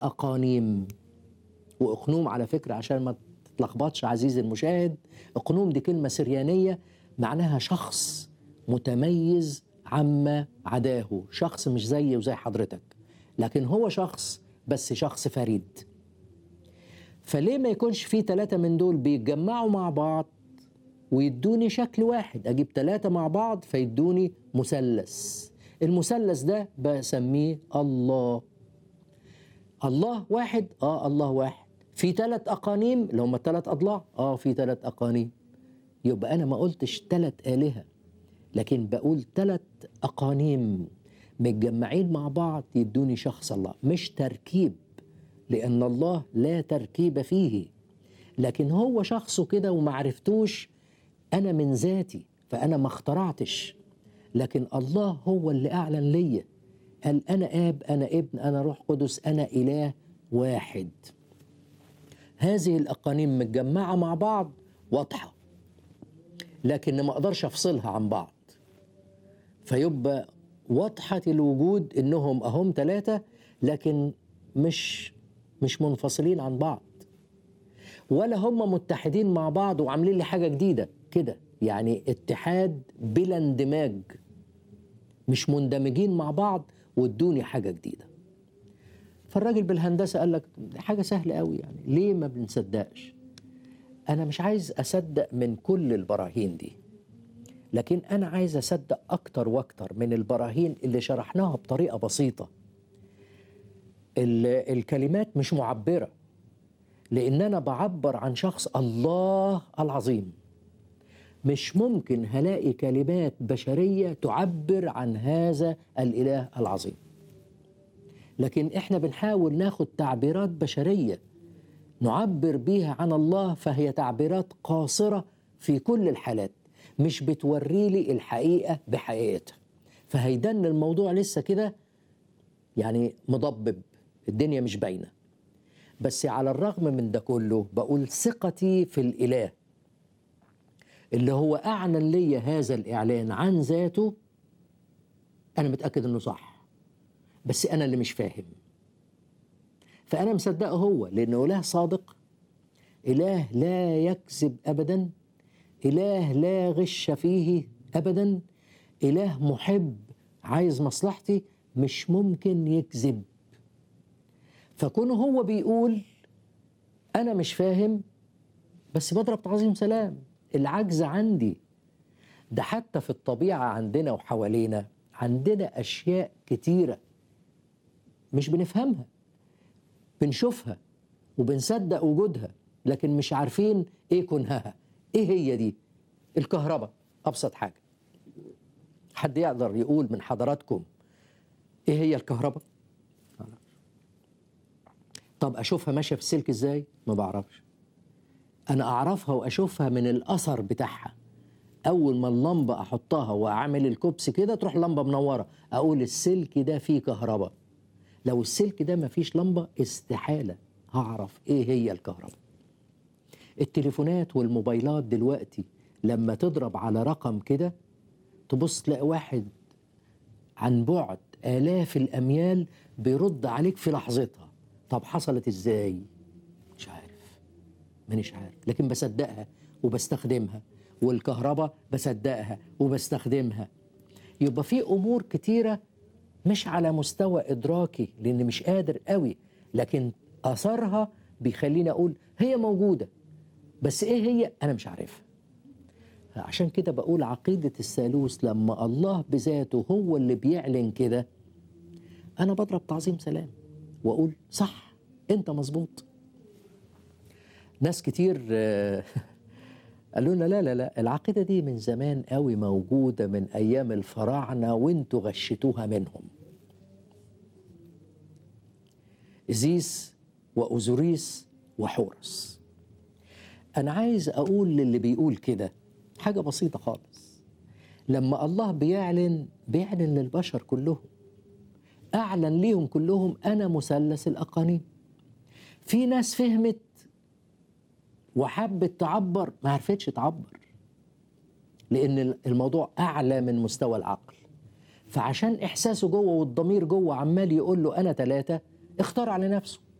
أقانيم وأقنوم على فكرة عشان ما تتلخبطش عزيزي المشاهد أقنوم دي كلمة سريانية معناها شخص متميز عما عداه شخص مش زي وزي حضرتك لكن هو شخص بس شخص فريد فليه ما يكونش في ثلاثة من دول بيتجمعوا مع بعض ويدوني شكل واحد أجيب ثلاثة مع بعض فيدوني مثلث المثلث ده بسميه الله الله واحد اه الله واحد في ثلاث اقانيم اللي هم الثلاث اضلاع اه في ثلاث اقانيم يبقى انا ما قلتش ثلاث الهه لكن بقول ثلاث اقانيم متجمعين مع بعض يدوني شخص الله مش تركيب لان الله لا تركيب فيه لكن هو شخصه كده وما عرفتوش انا من ذاتي فانا ما اخترعتش لكن الله هو اللي اعلن ليا قال انا اب انا ابن انا روح قدس انا اله واحد هذه الاقانيم متجمعه مع بعض واضحه لكن ما اقدرش افصلها عن بعض فيبقى واضحه الوجود انهم اهم ثلاثه لكن مش مش منفصلين عن بعض ولا هم متحدين مع بعض وعاملين لي حاجه جديده كده يعني اتحاد بلا اندماج مش مندمجين مع بعض وادوني حاجه جديده فالراجل بالهندسه قال لك حاجه سهله قوي يعني ليه ما بنصدقش انا مش عايز اصدق من كل البراهين دي لكن انا عايز اصدق اكتر واكتر من البراهين اللي شرحناها بطريقه بسيطه ال- الكلمات مش معبره لان انا بعبر عن شخص الله العظيم مش ممكن هلاقي كلمات بشريه تعبر عن هذا الاله العظيم لكن احنا بنحاول ناخد تعبيرات بشريه نعبر بيها عن الله فهي تعبيرات قاصره في كل الحالات مش بتوري لي الحقيقه بحقيقتها فهيدن الموضوع لسه كده يعني مضبب الدنيا مش باينه بس على الرغم من ده كله بقول ثقتي في الاله اللي هو اعلن لي هذا الاعلان عن ذاته انا متاكد انه صح بس انا اللي مش فاهم فانا مصدقه هو لانه اله صادق اله لا يكذب ابدا اله لا غش فيه ابدا اله محب عايز مصلحتي مش ممكن يكذب فكونه هو بيقول انا مش فاهم بس بضرب تعظيم سلام العجز عندي ده حتى في الطبيعه عندنا وحوالينا عندنا اشياء كتيره مش بنفهمها بنشوفها وبنصدق وجودها لكن مش عارفين ايه كنهها ايه هي دي الكهرباء ابسط حاجه حد يقدر يقول من حضراتكم ايه هي الكهرباء طب اشوفها ماشيه في السلك ازاي ما بعرفش انا اعرفها واشوفها من الاثر بتاعها اول ما اللمبه احطها واعمل الكوبس كده تروح لمبه منوره اقول السلك ده فيه كهرباء لو السلك ده ما فيش لمبه استحاله هعرف ايه هي الكهرباء التليفونات والموبايلات دلوقتي لما تضرب على رقم كده تبص تلاقي واحد عن بعد آلاف الأميال بيرد عليك في لحظتها طب حصلت إزاي؟ مش عارف مانيش عارف لكن بصدقها وبستخدمها والكهرباء بصدقها وبستخدمها يبقى في أمور كتيرة مش على مستوى إدراكي لأن مش قادر قوي لكن أثرها بيخليني أقول هي موجودة بس إيه هي أنا مش عارفها عشان كده بقول عقيدة الثالوث لما الله بذاته هو اللي بيعلن كده أنا بضرب تعظيم سلام وأقول صح أنت مظبوط ناس كتير آه، قالوا لنا لا لا لا العقيدة دي من زمان قوي موجودة من أيام الفراعنة وانتوا غشتوها منهم إزيس وأوزوريس وحورس أنا عايز أقول للي بيقول كده حاجة بسيطة خالص لما الله بيعلن بيعلن للبشر كلهم أعلن ليهم كلهم أنا مثلث الأقانيم في ناس فهمت وحبت تعبر ما عرفتش تعبر لأن الموضوع أعلى من مستوى العقل فعشان إحساسه جوه والضمير جوه عمال يقول له أنا ثلاثة اختار على نفسه